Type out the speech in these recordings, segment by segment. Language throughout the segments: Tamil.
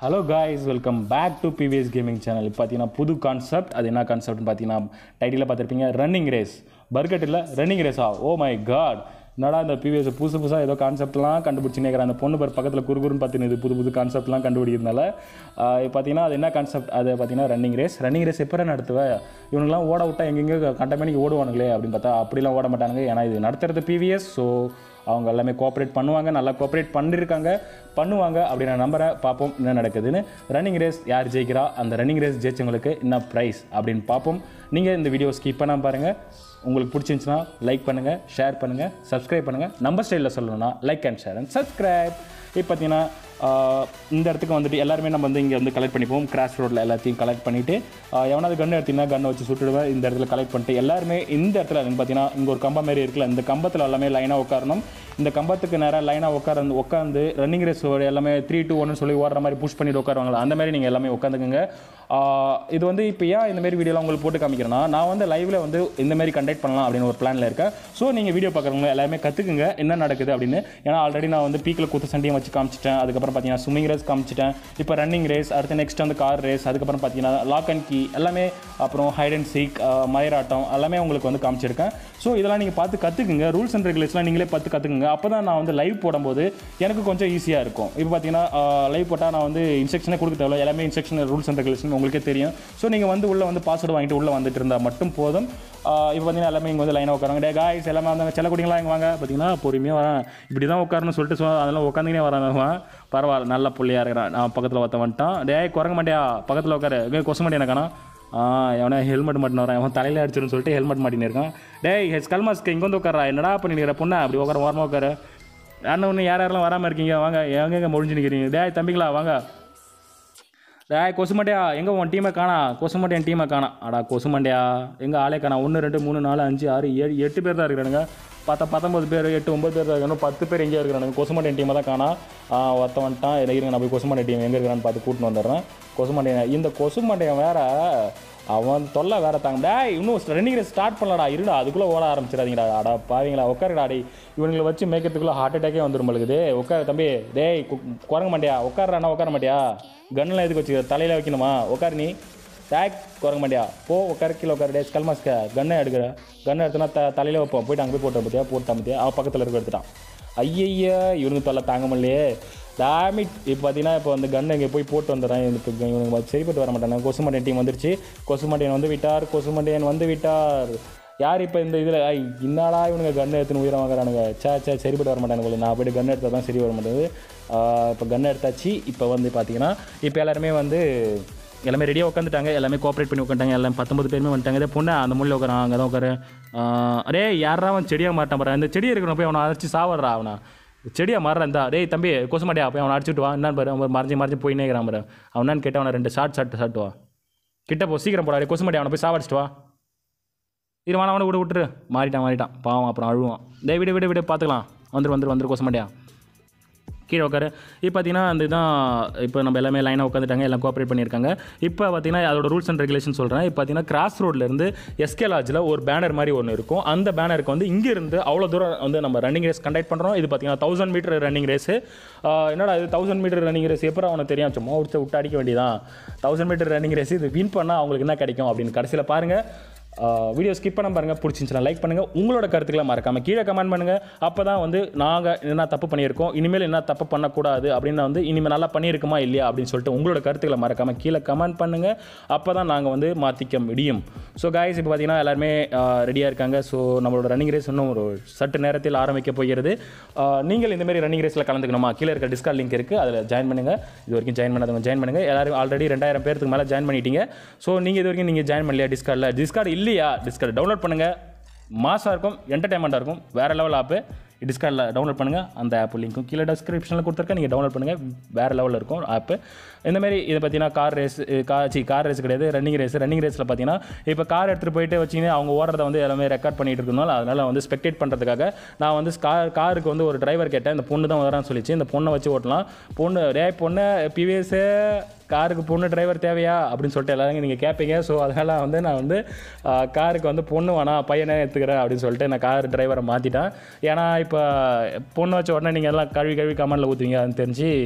hello guys welcome back to PVS gaming channel இப்போ பார்த்தீங்கன்னா புது கான்செப்ட் அது என்ன கான்செப்ட்னு பார்த்தீங்கன்னா டைட்டில் பார்த்துருப்பீங்க ரன்னிங் ரேஸ் பர்கட் இல்லை ரன்னிங் ரேஸா ஓ மை காட் என்னடா இந்த பிவிஎஸ் புதுசு புதுசாக ஏதோ கான்செப்ட்லாம் கண்டுபிடிச்சி நேக்கிற அந்த பொண்ணு பேர் பக்கத்தில் குறுகுறுன்னு பார்த்துன்னு புது புது கான்செப்ட்லாம் கண்டுபிடிக்கிறதுனால ஆஹ் இப்போ பார்த்தீங்கன்னா அது என்ன கான்செப்ட் அது பார்த்தீங்கன்னா ரன்னிங் ரேஸ் ரன்னிங் ரேஸ் எப்போ நடத்துவேன் இவனுங்களாம் ஓட விட்டா எங்கெங்கே கண்டமேனிக்கு ஓடுவானுங்களே அப்படின்னு பார்த்தா அப்படிலாம் ஓட மாட்டானுங்க ஏன்னா இது நடத்துறது பிவிஎஸ் ஸோ அவங்க எல்லாமே கோஆப்ரேட் பண்ணுவாங்க நல்லா கோஆப்ரேட் பண்ணியிருக்காங்க பண்ணுவாங்க அப்படி நான் நம்புறேன் பார்ப்போம் என்ன நடக்குதுன்னு ரன்னிங் ரேஸ் யார் ஜெயிக்கிறா அந்த ரன்னிங் ரேஸ் ஜெயிச்சவங்களுக்கு என்ன ப்ரைஸ் அப்படின்னு பார்ப்போம் நீங்கள் இந்த வீடியோ ஸ்கிப் பண்ணாம பாருங்கள் உங்களுக்கு பிடிச்சிருந்துச்சுன்னா லைக் பண்ணுங்கள் ஷேர் பண்ணுங்கள் சப்ஸ்கிரைப் பண்ணுங்கள் நம்ம ஸ்டைலில் சொல்லணும்னா like and share and subscribe இப்போ பார்த்தீங்கன்னா ஆஹ், இந்த இடத்துக்கு வந்துட்டு எல்லாருமே நம்ம வந்து இங்கே வந்து கலெக்ட் பண்ணிப்போம் கிராஸ் ரோட்டில் எல்லாத்தையும் கலெக்ட் பண்ணிவிட்டு எவனாவது கன்று எடுத்தீங்கன்னா கன்னை வச்சு சுட்டுடுவேன் இந்த இடத்துல கலெக்ட் பண்ணிட்டு எல்லாருமே இந்த இடத்துல வந்து பார்த்தீங்கன்னா இங்கே ஒரு கம்பம் மாரி இருக்குல்ல இந்த கம்பத்தில் எல்லாமே லைனாக உட்காரணும் இந்த கம்பத்துக்கு நேராக லைனாக உட்காந்து உட்காந்து ரன்னிங் ரேஸ் எல்லாமே த்ரீ டூ ஒன்னு சொல்லி ஓடுற மாதிரி புஷ் பண்ணிட்டு உட்காருவாங்களா அந்த மாதிரி நீங்கள் எல்லாமே உட்காந்துக்குங்க ஆஹ் இது வந்து இப்போ ஏன் இந்த மாதிரி வீடியோலாம் உங்களுக்கு போட்டு காமிக்கிறேன்னா நான் வந்து லைவ்ல வந்து இந்த மாதிரி கண்டக்ட் பண்ணலாம் அப்படின்னு ஒரு பிளானில் இருக்கேன் ஸோ நீங்கள் வீடியோ பார்க்குறவங்க எல்லாமே கற்றுக்குங்க என்ன நடக்குது அப்படின்னு ஏன்னா ஆல்ரெடி நான் வந்து பீக்கில் குத்து சண்டையும் வச்சு காமிச்சிட்டேன் அதுக்கப்புறம் பார்த்தீங்கன்னா ஸ்விம்மிங் ரேஸ் காமிச்சிட்டேன் இப்போ ரன்னிங் ரேஸ் அடுத்து நெக்ஸ்ட் வந்து கார் ரேஸ் அதுக்கப்புறம் பார்த்தீங்கன்னா லாக் அண்ட் கீ எல்லாமே அப்புறம் ஹைட் அண்ட் சீக் மயிராட்டம் எல்லாமே உங்களுக்கு வந்து காமிச்சிருக்கேன் ஸோ இதெல்லாம் நீங்கள் பார்த்து கற்றுக்குங்க ரூல்ஸ் அண்ட் ரெகுலேஷன்லாம் நீங்களே பார்த்து கற்றுக்குங்க அப்போ தான் நான் வந்து லைவ் போடும்போது எனக்கு கொஞ்சம் ஈஸியாக இருக்கும் இப்போ பார்த்தீங்கன்னா லைவ் போட்டால் நான் வந்து இன்ஸ்ட்ரக்ஷனே கொடுக்க தேவையில்ல எல்லாமே இன்ஸ்ட்ரக்ஷன் ரூல்ஸ் அண்ட் ரெகுலேஷன் உங்களுக்கே தெரியும் ஸோ நீங்கள் வந்து உள்ளே வந்து பாஸ்வேர்டு வாங்கிட்டு உள்ளே வந்துட்டு இருந்தால் மட்டும் போதும் ஆஹ் இப்போ பார்த்தீங்கன்னா எல்லாமே இங்கே வந்து லைனாக உட்காராங்க டே காய்ஸ் எல்லாமே வந்தாங்க செல்ல குடிங்களா இங்கே வாங்க பார்த்தீங்கன்னா பொறுமையாக வரேன் இப்படி தான் உட்காரணும்னு சொல்லிட்டு சொ அதெல்லாம் உட்காந்துக்கினே வராங்க பரவாயில்ல நல்ல புள்ளையாக இருக்கிறான் நான் பக்கத்தில் ஒருத்த வந்துட்டான் டேய் குரங்க மாட்டியா பக்கத்தில் உட்காரு இங்கே கொசு மாட்டியா எனக்கானா ஆ எவனா ஹெல்மெட் மாட்டின வரான் அவன் தலையில் அடிச்சிருன்னு சொல்லிட்டு ஹெல்மெட் மாட்டின்னு இருக்கான் டேய் ஹெச் கல்மாஸ்க்கு இங்கே வந்து உட்காரா என்னடா பண்ணிக்கிற பொண்ணா அப்படி உட்கார ஓரமாக உட்காரு அண்ணன் ஒன்று யார் யாரெல்லாம் வராமல் இருக்கீங்க வாங்க எங்க எங்கே முடிஞ்சு நிற்கிறீங்க டேய் தம்பிங்களா வாங்க டேய் கொசுமண்டையா எங்கே உன் டீமை காணா கொசுமண்டை என் டீமை காணா அடா கொசுமண்டையா எங்கே ஆளே காணா ஒன்று ரெண்டு மூணு நாலு அஞ்சு ஆறு ஏழு எட்டு பேர் தான் இருக்கிறானுங்க பத்த பத்தொம்பது பேர் எட்டு ஒம்பது பேர் தான் இருக்காங்க பத்து பேர் எங்கேயா இருக்கிறானுங்க கொசுமண்டை என் டீமை தான் காணா ஆ, ஒருத்தன் வந்துட்டான் இதை இருங்க நான் போய் கொசுமண்டை டீம் எங்கே இருக்கிறான்னு பார்த்து கூட்டின்னு வந்துடுறேன் கொசுமண்டையன் இந்த கொசுமண்டையன் வேற அவன் தொல்லை வேற தாங்க டேய் இன்னும் ரன்னிங் ரேஸ் ஸ்டார்ட் பண்ணலடா இருடா அதுக்குள்ளே ஓட ஆரம்பிச்சிடாதீங்கடா அடா பாவீங்களா உட்காருடா டேய் இவனுங்களை வச்சு மேய்க்கிறதுக்குள்ளே ஹார்ட் அட்டாக்கே வந்துடும் உங்களுக்கு உட்காரு தம்பி டேய் கு- குரங்க மாட்டியா உட்காருறானா உட்கார மாட்டியா கன்னில் எதுக்கு வச்சுக்க தலையில் வைக்கணுமா உட்காரு நீ டேக் குரங்க மாட்டியா போ உட்காரு கீழே உட்காரு டே ஸ்கல்மாஸ்க கன்னை எடுக்கிற கன்னை எடுத்தனா த தலையில் வைப்போம் போயிட்டு அங்கே போய் போட்டு பார்த்தியா போட்டான் பார்த்தியா அவன் பக்கத்தில் இருக்க எடுத்துட்டான் ஐயய்யா இவனுக்கு தொல்லை தாங்க முடியலையே டேமிட் இப்போ பார்த்தீங்கன்னா இப்போ வந்து கன் இங்கே போய் போட்டு வந்துடுறேன் இப்போ இவனுக்கு சரிப்பட்டு வர மாட்டாங்க கொசுமண்டையன் டீம் வந்துருச்சு கொசுமண்டையன் வந்து விட்டார் கொசுமண்டையன் வந்து விட்டார் யார் இப்போ இந்த இதில் ஐ என்னடா இவனுங்க கன் எடுத்துன்னு உயிரை வாங்குறானுங்க சே சே சரிப்பட்டு வர மாட்டானுங்க நான் போய்ட்டு கன் எடுத்தால் தான் சரி வர மாட்டேங்குது இப்போ கன் எடுத்தாச்சு இப்போ வந்து பார்த்தீங்கன்னா இப்போ எல்லாருமே வந்து எல்லாமே ரெடியாக உட்காந்துட்டாங்க எல்லாமே கோஆப்ரேட் பண்ணி உட்காந்துட்டாங்க எல்லாம் பத்தொம்பது பேருமே வந்துட்டாங்க இதே பொண்ணு அந்த மூலையில் உட்காரான் அங்கே தான் உட்காரு அரே யாரா அவன் செடியாக மாட்டான் பாரு இந்த செடி இருக்கணும் போய் அவனை அடிச்சு சாவடுறா அவனை செடியாக மாறுறா இருந்தா டேய் தம்பி கொசு மாட்டியா போய் அவனை அடிச்சுட்டு வா என்னன்னு பாரு அவன் மறைஞ்சு மறைஞ்சு போயினே இருக்கிறான் பாரு அவன் என்னன்னு கேட்டு அவனை ரெண்டு ஷார்ட் ஷார்ட் சாட்டுவா கிட்ட போ சீக்கிரம் போடா டேய் கொசு மாட்டியா அவனை போய் சாவடிச்சிட்டு வா இரு வாணா அவனை விட்டு விட்டுரு மாறிட்டான் மாறிட்டான் பாவம் அப்புறம் அழுவான் டேய் விடு விடு விடு பார்த்துக்கலாம் வந்துரு வந்துரு வந்துரு கொசு மாட்டியா கீழே உட்காரு இப்போ பார்த்தீங்கன்னா அந்த இதான் இப்போ நம்ம எல்லாமே லைனாக உட்காந்துட்டாங்க எல்லாம் கோஆப்ரேட் பண்ணியிருக்காங்க இப்போ பார்த்தீங்கன்னா அதோட ரூல்ஸ் அண்ட் ரெகுலேஷன் சொல்கிறேன் இப்போ பார்த்தீங்கன்னா கிராஸ் ரோட்லேருந்து எஸ்கே லாட்ஜில் ஒரு பேனர் மாதிரி ஒன்று இருக்கும் அந்த பேனருக்கு வந்து இங்கேருந்து அவ்வளோ தூரம் வந்து நம்ம ரன்னிங் ரேஸ் கண்டக்ட் பண்ணுறோம் இது பார்த்தீங்கன்னா தௌசண்ட் மீட்டர் ரன்னிங் ரேஸு என்னடா இது தௌசண்ட் மீட்டர் ரன்னிங் ரேஸ் எப்போ அவனுக்கு தெரியும் சும்மா விட்டு விட்டு அடிக்க வேண்டியதான் தௌசண்ட் மீட்டர் ரன்னிங் ரேஸ் இது வின் பண்ணால் அவங்களுக்கு என்ன கிடைக்கும் அப்படின்னு கடைசியில் பாருங்கள் வீடியோ ஸ்கிப் பண்ண பாருங்கள் பிடிச்சிருந்துச்சுன்னா லைக் பண்ணுங்கள் உங்களோட கருத்துக்களை மறக்காமல் கீழே கமெண்ட் பண்ணுங்கள் அப்போ தான் வந்து நாங்கள் என்ன தப்பு பண்ணியிருக்கோம் இனிமேல் என்ன தப்பு பண்ணக்கூடாது அப்படின்னு வந்து இனிமேல் நல்லா பண்ணியிருக்குமா இல்லையா அப்படின்னு சொல்லிட்டு உங்களோட கருத்துக்களை மறக்காமல் கீழே கமெண்ட் பண்ணுங்கள் அப்போ தான் நாங்கள் வந்து மாற்றிக்க முடியும் ஸோ காய்ஸ் இப்போ பார்த்தீங்கன்னா எல்லாருமே ரெடியாக இருக்காங்க ஸோ நம்மளோட ரன்னிங் ரேஸ் இன்னும் ஒரு சற்று நேரத்தில் ஆரம்பிக்க போகிறது ஆஹ், நீங்கள் இந்த மாதிரி ரன்னிங் ரேஸில் கலந்துக்கணுமா கீழே இருக்க டிஸ்கார்ட் லிங்க் இருக்குது அதில் ஜாயின் பண்ணுங்கள் இது வரைக்கும் ஜாயின் பண்ணாதவங்க ஜாயின் பண்ணுங்கள் எல்லாரும் ஆல்ரெடி ரெண்டாயிரம் பேருக்கு மேலே ஜாயின் பண்ணிட்டீங்க ஸோ நீங்கள் இது வரைக்கும் நீங்கள் ஜாயின் பண்ணலையா டிஸ்கார்டில் டிஸ்கார்டு இல்லையா டிஸ்கார்டு டவுன்லோட் பண்ணுங்கள் மாசாக இருக்கும் என்டர்டைன்மெண்ட்டாக இருக்கும் வேறு லெவல் ஆப்பு டிஸ்கார்டில் டவுன்லோட் பண்ணுங்கள் அந்த ஆப் லிங்க்கும் கீழே டிஸ்கிரிப்ஷனில் கொடுத்துருக்கேன் நீங்கள் டவுன்லோட் பண்ணுங்கள் வேறு லெவலில் இருக்கும் ஆப்பு இந்த மாதிரி இதை பார்த்தீங்கன்னா கார் ரேஸ் கார் சி கார் ரேஸ் கிடையாது ரன்னிங் ரேஸ் ரன்னிங் ரேஸில் பார்த்தீங்கன்னா இப்போ கார் எடுத்துகிட்டு போயிட்டு வச்சிங்கன்னா அவங்க ஓடுறத வந்து எல்லாமே ரெக்கார்ட் பண்ணிட்டு இருக்கனால அதனால் வந்து ஸ்பெக்டேட் பண்ணுறதுக்காக நான் வந்து கார் காருக்கு வந்து ஒரு டிரைவர் கேட்டேன் இந்த பொண்ணு தான் வரான்னு சொல்லிச்சு இந்த பொண்ணை வச்சு ஓட்டலாம் பொண்ணு டே பொண்ணு பிவிஎஸ் காருக்கு பொண்ணு டிரைவர் தேவையா அப்படின்னு சொல்லிட்டு எல்லாரும் நீங்கள் கேட்பீங்க ஸோ அதனால் வந்து நான் வந்து ஆ, காருக்கு வந்து பொண்ணு வேணாம் பையனே எடுத்துக்கிறேன் அப்படின்னு சொல்லிட்டு நான் கார் டிரைவரை மாற்றிட்டேன் ஏன்னா இப்போ பொண்ணு வச்ச உடனே நீங்கள் எல்லாம் கழுவி கழுவி கமெண்டில் ஊற்றுவீங்க அதுன்னு தெரிஞ்சு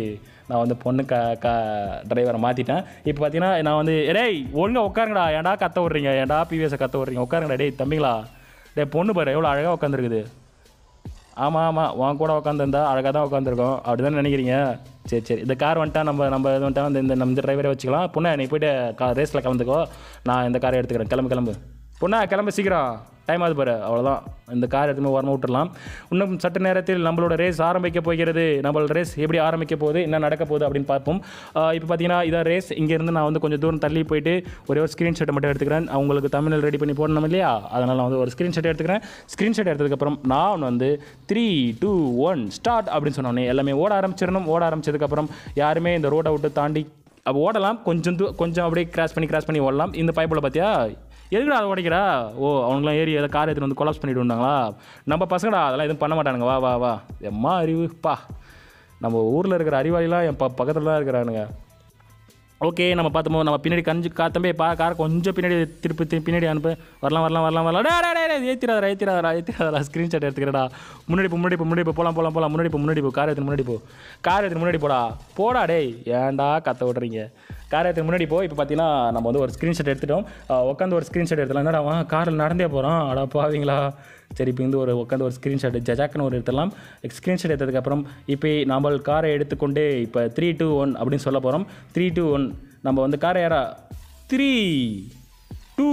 நான் வந்து பொண்ணு க க டிரைவரை மாற்றிட்டேன் இப்போ பார்த்தீங்கன்னா நான் வந்து டேய் ஒழுங்கா உட்காருங்கடா ஏன்டா கத்த விட்றீங்க ஏன்டா பிவிஎஸை கத்த விட்றீங்க உட்காருங்கடா டேய் தம்பிங்களா டேய் பொண்ணு பாரு எவ்வளோ அழகாக உட்காந்துருக்குது ஆமாம் ஆமாம் உன் கூட உட்காந்துருந்தா அழகாக தான் உட்காந்துருக்கோம் அப்படி தானே நினைக்கிறீங்க சரி சரி இந்த கார் வந்துட்டா நம்ம நம்ம இது வந்துட்டா இந்த இந்த நம்ம இந்த டிரைவரே வச்சுக்கலாம் பொண்ணை நீ போயிட்டு கா ரேஸில் கலந்துக்கோ நான் இந்த காரை எடுத்துக்கிறேன் கிளம்பு கிளம்பு பொண்ணா கிளம்பு சீக்கிரம் டைம் ஆகுது பாரு அவ்வளோதான் இந்த கார் எடுத்துமே வரணும் விட்டுறலாம் இன்னும் சற்று நேரத்தில் நம்மளோட ரேஸ் ஆரம்பிக்க போகிறது நம்மளோட ரேஸ் எப்படி ஆரம்பிக்க போகுது என்ன நடக்க போகுது அப்படின்னு பார்ப்போம் இப்போ பார்த்தீங்கன்னா இதான் ரேஸ் இங்கேருந்து நான் வந்து கொஞ்சம் தூரம் தள்ளி போயிட்டு ஒரே ஒரு ஸ்க்ரீன்ஷாட்டை மட்டும் எடுத்துக்கிறேன் அவங்களுக்கு தமிழில் ரெடி பண்ணி போடணும் இல்லையா அதனால் நான் வந்து ஒரு ஸ்க்ரீன்ஷாட் எடுத்துக்கிறேன் ஸ்க்ரீன்ஷாட் எடுத்ததுக்கப்புறம் நான் வந்து த்ரீ டூ ஒன் ஸ்டார்ட் அப்படின்னு சொன்னோன்னே எல்லாமே ஓட ஆரம்பிச்சிடணும் ஓட ஆரம்பிச்சதுக்கப்புறம் யாருமே இந்த ரோட்டை விட்டு தாண்டி அப்போ ஓடலாம் கொஞ்சம் தூ கொஞ்சம் அப்படியே கிராஸ் பண்ணி கிராஸ் பண்ணி ஓடலாம் இந்த பைப்பில் பார்த்தியா எதுக்குடா அதை உடைக்கிறா ஓ அவங்களாம் ஏறி ஏதோ கார் எடுத்துட்டு வந்து கொலாப்ஸ் பண்ணிட்டு வந்தாங்களா நம்ம பசங்கடா அதெல்லாம் எதுவும் பண்ண மாட்டானுங்க வா வா வா எம்மா அறிவுப்பா நம்ம ஊரில் இருக்கிற அறிவாளிலாம் என் ப பக்கத்தில் தான் இருக்கிறானுங்க ஓகே நம்ம பார்த்தோமோ நம்ம பின்னாடி கஞ்சி கா தம்பி பா காரை கொஞ்சம் பின்னாடி திருப்பி திருப்பி பின்னாடி அனுப்பு வரலாம் வரலாம் வரலாம் வரலாம் டே, டே, டே, டே, ஏத்திராதரா ஏத்திராதரா ஏத்திராதரா ஸ்க்ரீன்ஷாட் எடுத்துக்கிறடா முன்னாடி போ முன்னாடி போ முன்னாடி போ போலாம் போலாம் போலாம் முன்னாடி போ முன்னாடி போ கார் எடுத்து முன்னாடி போ கார் எடுத்து முன்னாடி போடா போடா டேய் ஏன்டா கத்த விட்றீங்க கார் எடுத்து முன்னாடி போ இப்போ பார்த்தீங்கன்னா நம்ம வந்து ஒரு ஸ்க்ரீன்ஷாட் எடுத்துட்டோம் உட்காந்து ஒரு ஸ்க்ரீன்ஷாட் எடுத்துலாம் என்னடா அவன் காரில் நடந்தே போகிறான் அடா பாவீங்களா சரி இப்போ வந்து ஒரு உட்காந்து ஒரு ஸ்க்ரீன்ஷாட் ஜஜாக்குன்னு ஒரு எடுத்துடலாம் ஸ்க்ரீன்ஷாட் எடுத்ததுக்கப்புறம் இப்போ நம்ம காரை எடுத்துக்கொண்டே இப்போ த்ரீ டூ ஒன் அப்படின்னு சொல்ல போகிறோம் த்ரீ டூ ஒன் நம்ம வந்து காரை யாரா த்ரீ டூ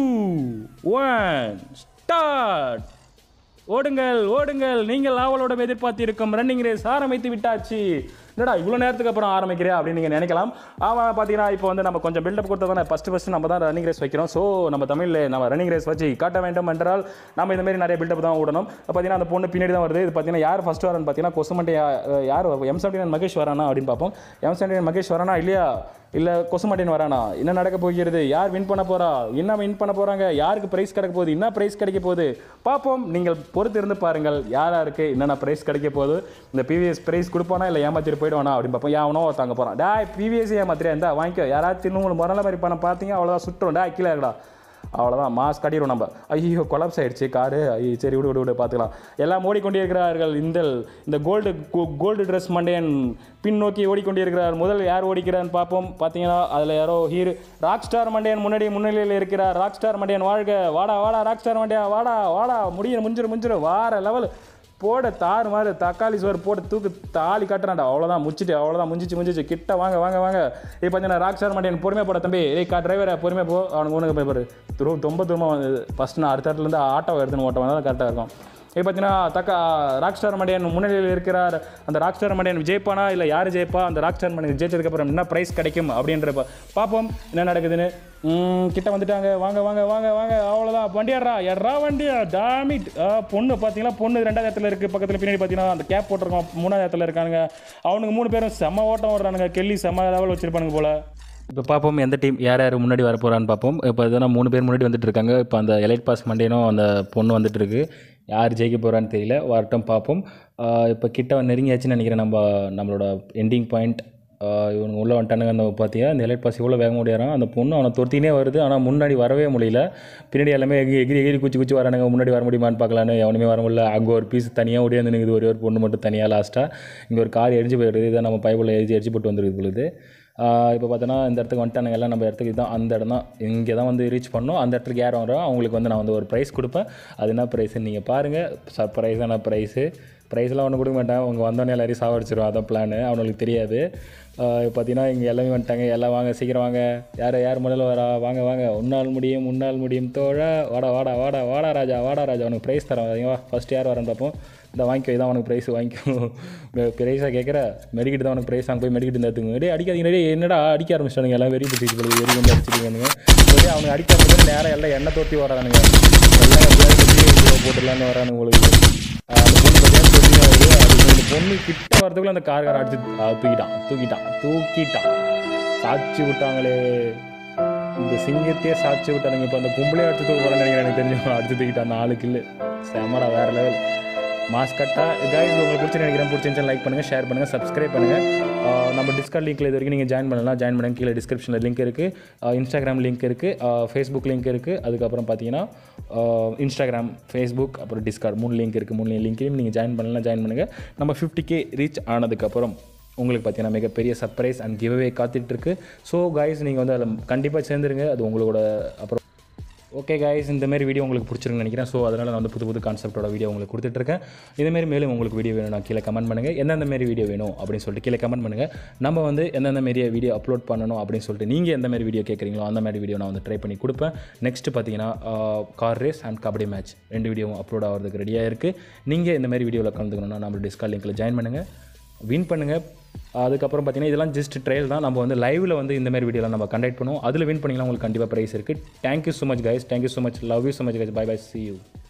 ஒன் ஸ்டார்ட் ஓடுங்கள் ஓடுங்கள் நீங்கள் ஆவலோட எதிர்பார்த்திருக்கும் ரன்னிங் ரேஸ் ஆரம்பித்து விட்டாச்சு என்னடா இவ்வளோ நேரத்துக்கு அப்புறம் ஆரம்பிக்கிறேன் அப்படின்னு நீங்கள் நினைக்கலாம் ஆமாம் பார்த்தீங்கன்னா இப்போ வந்து நம்ம கொஞ்சம் பில்டப் கொடுத்தா தானே ஃபஸ்ட்டு ஃபஸ்ட்டு நம்ம தான் ரன்னிங் ரேஸ் வைக்கிறோம் ஸோ நம்ம தமிழில் நம்ம ரன்னிங் ரேஸ் வச்சு காட்ட வேண்டும் என்றால் நம்ம இந்த மாதிரி நிறைய பில்டப் தான் விடணும் பார்த்தீங்கன்னா அந்த பொண்ணு பின்னாடி தான் வருது இது பார்த்தீங்கன்னா யார் ஃபஸ்ட்டு வரான்னு பார்த்தீங்கன்னா கொசுமண்டே யார் எம் செவன்டி மகேஷ் வரானா அப்படின்னு பார்ப்போம் எம் செவன்டி மகேஷ் வரானா இல்லையா இல்லை கொசுமாட்டின் வரானா என்ன நடக்க போகிறது யார் வின் பண்ண போறா என்ன வின் பண்ண போறாங்க யாருக்கு பிரைஸ் கிடைக்க போகுது என்ன பிரைஸ் கிடைக்க போகுது பார்ப்போம் நீங்கள் பொறுத்து இருந்து பாருங்கள் யார் யாருக்கு என்னென்ன பிரைஸ் கிடைக்க போகுது இந்த பிவிஎஸ் பிரைஸ் கொடுப்பானா இல்லை ஏமாத்திட்டு போயிடுவானா அப்படின்னு பார்ப்போம் யாவனோ ஒருத்தாங்க போகிறான் டா பிவிஎஸ் ஏமாத்திரியா இருந்தா வாங்கிக்கோ யாராச்சும் உங்களுக்கு முரள மாதிரி பணம் பார்த்தீங்க அவ்வளோதான் சுட்டுரும் டா கீழே இருக்கடா அவ்வளோதான் மாஸ் கட்டிடும் நம்ம ஐயோ கொலாப்ஸ் ஆயிடுச்சு காரு ஐயோ சரி விடு விடு விடு பார்த்துக்கலாம் எல்லாம் ஓடிக்கொண்டிருக்கிறார்கள் இந்த இந்த கோல்டு கோல்டு ட்ரெஸ் மண்டையன் பின்னோக்கி ஓடிக்கொண்டிருக்கிறார் முதல் யார் ஓடிக்கிறான்னு பார்ப்போம் பார்த்தீங்கன்னா அதில் யாரோ ஹீரோ ராக் ஸ்டார் மண்டையன் முன்னாடி முன்னிலையில் இருக்கிறார் ராக் ஸ்டார் மண்டையன் வாழ்க வாடா வாடா ராக் ஸ்டார் மண்டையா வாடா வாடா முடியும் முடிஞ்சிடும் முடிஞ்சிடும் வார லெவல் போட தாறு மாதிரி தக்காளி சோறு போட்டு தூக்கு தாலி கட்டுறான்டா அவ்வளோதான் முடிச்சிட்டு அவ்வளோதான் முடிஞ்சிச்சு முடிஞ்சிச்சு கிட்ட வாங்க வாங்க வாங்க இப்போ பார்த்தீங்கன்னா ராக் ஸ்டார் மாட்டேன் பொறுமையாக போட தம்பி ஏய் கா டிரைவரை பொறுமையாக போ அவனுக்கு ஒன்றுக்கு போய் பாரு துரு ரொம்ப தூரமாக வந்து ஃபஸ்ட் நான் அடுத்த இடத்துலேருந்து ஆட்டோ எடுத்துன்னு ஓட்ட வந்தால் கரெக்டாக இருக்கும் இப்போ பார்த்தீங்கன்னா தக்கா ராக் ஸ்டார் மண்டியன் முன்னிலையில் இருக்கிறார் அந்த ராக் ஸ்டார் மண்டியன் ஜெயிப்பானா இல்லை யார் ஜெயிப்பா அந்த ராக் ஸ்டார் மண்டியன் ஜெயிச்சதுக்கப்புறம் என்ன ப்ரைஸ் கிடைக்கும் அப்படின்ற பா- பார்ப்போம் என்ன நடக்குதுன்னு ம், கிட்ட வந்துட்டாங்க வாங்க வாங்க வாங்க வாங்க அவ்வளோதான் வண்டியாடுறா எட்ரா வண்டியா டாமிட் பொண்ணு பார்த்தீங்கன்னா பொண்ணு ரெண்டாவது இடத்துல இருக்குது பக்கத்தில் பின்னாடி பார்த்தீங்கன்னா அந்த கேப் போட்டிருக்கோம் மூணாவது இடத்துல இருக்கானுங்க அவனுக்கு மூணு பேரும் செம்ம ஓட்டம் ஓடுறானுங்க கெல்லி செம்ம லெவல் வச்சிருப்பானுங்க போல இப்போ பார்ப்போம் எந்த டீம் யார் யார் முன்னாடி வர போகிறான்னு பார்ப்போம் இப்போ எதனா மூணு பேர் முன்னாடி வந்துட்டு இருக்காங்க இப்போ அந்த எலைட் பாஸ் மண்டேனும் அந்த பொண்ணு வந்துட்டு இருக்கு யார் ஜெயிக்க போகிறான்னு தெரியல வரட்டும் பார்ப்போம் ஆஹ் இப்போ கிட்ட நெருங்கியாச்சுன்னு நினைக்கிறேன் நம்ம நம்மளோட எண்டிங் பாயிண்ட் இவனுங்க உள்ளே வந்துட்டானுங்க அந்த பார்த்தியா அந்த எலைட் பாஸ் இவ்வளோ வேக முடியாரான் அந்த பொண்ணு அவனை துரத்தினே வருது ஆனால் முன்னாடி வரவே முடியல பின்னாடி எல்லாமே எகிரி எகிரி எகிரி குச்சி குச்சி வரானுங்க முன்னாடி வர முடியுமான்னு பார்க்கலான்னு எவனுமே வர முடியல அங்கே ஒரு பீஸ் தனியாக ஓடியாந்து நிற்குது ஒரே ஒரு பொண்ணு மட்டும் தனியாக லாஸ்ட்டாக இங்கே ஒரு கார் எரிஞ்சு போயிடுது இதான் நம்ம பைப்பில் எரிஞ்சு எரிஞ்சு போட்டு வந்துருக்கு பொழுது இப்போ பார்த்தோன்னா இந்த இடத்துக்கு வந்துட்டானுங்க எல்லாம் நம்ம இடத்துக்கு தான் அந்த இடம் தான் இங்கே தான் வந்து ரீச் பண்ணோம் அந்த இடத்துக்கு யார் வரோம் அவங்களுக்கு வந்து நான் வந்து ஒரு ப்ரைஸ் கொடுப்பேன் அது என்ன ப்ரைஸ்ன்னு நீங்கள் பாருங்கள் சர்ப்ரைஸான ப்ரைஸு ப்ரைஸ்லாம் ஒன்றும் கொடுக்க மாட்டேன் அவங்க வந்தோடனே எல்லாரையும் சாவடிச்சிடும் அதான் பிளானு அவனுக்கு தெரியாது ஆஹ் பார்த்தீங்கன்னா இங்கே எல்லாமே வந்துட்டாங்க எல்லாம் வாங்க சீக்கிரம் வாங்க யார் யார் முதல்ல வரா வாங்க வாங்க உன்னால் முடியும் உன்னால் முடியும் தோழா வாடா வாடா வாடா வாடா ராஜா வாடா ராஜா உனக்கு ப்ரைஸ் தரோம் சரிங்க வா ஃபஸ்ட் யார் வரேன்னு பார்ப்போம் இந்த வாங்கிக்கோ இதான் உனக்கு ப்ரைஸ் வாங்கிக்கோ ப்ரைஸாக கேட்குற மெடிக்கிட்டு தான் உனக்கு ப்ரைஸ் அங்கே போய் மெடிக்கிட்டு எடுத்துங்க டே அடிக்காதீங்க டேய் என்னடா அடிக்க ஆரம்பிச்சிட்டானுங்க எல்லாம் வெறி பிடிச்சி போய் வெறி வந்து அடிச்சிருக்கானுங்க சொல்லி அவனுக்கு அடிக்க ஆரம்பிச்சு நேரம் எல்லாம் எண்ணெய் தோட்டி வரானுங்க எல்லாம் எப்படியாவது போட்டுடலான்னு வரானுங்க உங்களுக்கு ஆஹ் அந்த பொண்ணு பார்த்தீங்கன்னா சொல்லிங்க வருது அது இந்த பொண்ணு கிட்ட வரதுக்குள்ள அந்த கார்கார அடிச்சு ஆஹ் தூக்கிட்டான் தூக்கிட்டான் தூக்கிட்டான் சாட்சி விட்டாங்களே இந்த சிங்கத்தையே சாட்சி விட்டானுங்க இப்போ அந்த பொம்பளையே அடிச்சு தூக்க போகிறேன்னு நினைக்கிறேன் எனக்கு தெரிஞ்சு அடிச்சு தூக்கிட்டான் நாலு கில்லு செமடா வேற லெவல் மாஸ் கட்டா கைஸ் உங்களுக்கு பிடிச்சி நினைக்கிறேன் பிடிச்சிருந்துச்சு லைக் பண்ணுங்கள் ஷேர் பண்ணுங்கள் சப்ஸ்கிரைப் பண்ணுங்கள் நம்ம டிஸ்கார்ட் லிங்க்கில் இது வரைக்கும் நீங்கள் ஜாயின் பண்ணலாம் ஜாயின் பண்ணுங்க கீழே டிஸ்கிரிப்ஷனில் லிங்க் இருக்குது இன்ஸ்டாகிராம் லிங்க் இருக்குது ஃபேஸ்புக் லிங்க் இருக்குது அதுக்கப்புறம் பார்த்தீங்கன்னா இன்ஸ்டாகிராம் ஃபேஸ்புக் அப்புறம் டிஸ்கார்ட் மூணு லிங்க் இருக்குது மூணு லிங்க்கையும் நீங்கள் ஜாயின் பண்ணலாம் ஜாயின் பண்ணுங்கள் நம்ம ஃபிஃப்டி கே ரீச் ஆனதுக்கப்புறம் உங்களுக்கு பார்த்தீங்கன்னா மிகப்பெரிய சர்ப்ரைஸ் அண்ட் கிவ்அவே காத்துட்ருக்கு ஸோ கைஸ் நீங்கள் வந்து அதில் கண்டிப்பாக சேர்ந்துருங்க அது உங்களோட அப்புறம் ஓகே கைஸ் இந்த மாதிரி வீடியோ உங்களுக்கு பிடிச்சிருக்குன்னு நினைக்கிறேன் ஸோ அதனால் நான் வந்து புது புது கான்செப்டோட வீடியோ உங்களுக்கு கொடுத்துட்ருக்கேன் இதேமாரி மேலும் உங்களுக்கு வீடியோ வேணும் நான் கீழே கமெண்ட் பண்ணுங்கள் எந்தெந்த மாரி வீடியோ வேணும் அப்படின்னு சொல்லிட்டு கீழே கமெண்ட் பண்ணுங்கள் நம்ம வந்து எந்தெந்த மாரி வீடியோ அப்லோட் பண்ணணும் அப்படின்னு சொல்லிட்டு நீங்கள் எந்த மாதிரி வீடியோ கேட்குறீங்களோ அந்த மாதிரி வீடியோ நான் வந்து ட்ரை பண்ணி கொடுப்பேன் நெக்ஸ்ட் பார்த்தீங்கன்னா car race and kabaddi match ரெண்டு வீடியோவும் அப்லோட் ஆகிறதுக்கு ரெடியாக இருக்குது நீங்கள் இந்த மாதிரி வீடியோவில் கலந்துக்கணும்னா நம்ம டிஸ்கால் லிங்கில் ஜாயின் பண்ணுங்கள் வின் பண்ணுங்கள் அதுக்கப்புறம் பார்த்தீங்கன்னா இதெல்லாம் ஜஸ்ட் ட்ரையல் தான் நம்ம வந்து லைவில் வந்து இந்த மாதிரி வீடியோலாம் நம்ம கண்டக்ட் பண்ணுவோம் அதில் வின் பண்ணிங்கன்னா உங்களுக்கு கண்டிப்பாக ப்ரைஸ் இருக்குது thank you so much guys thank you so much love you so much guys bye bye see you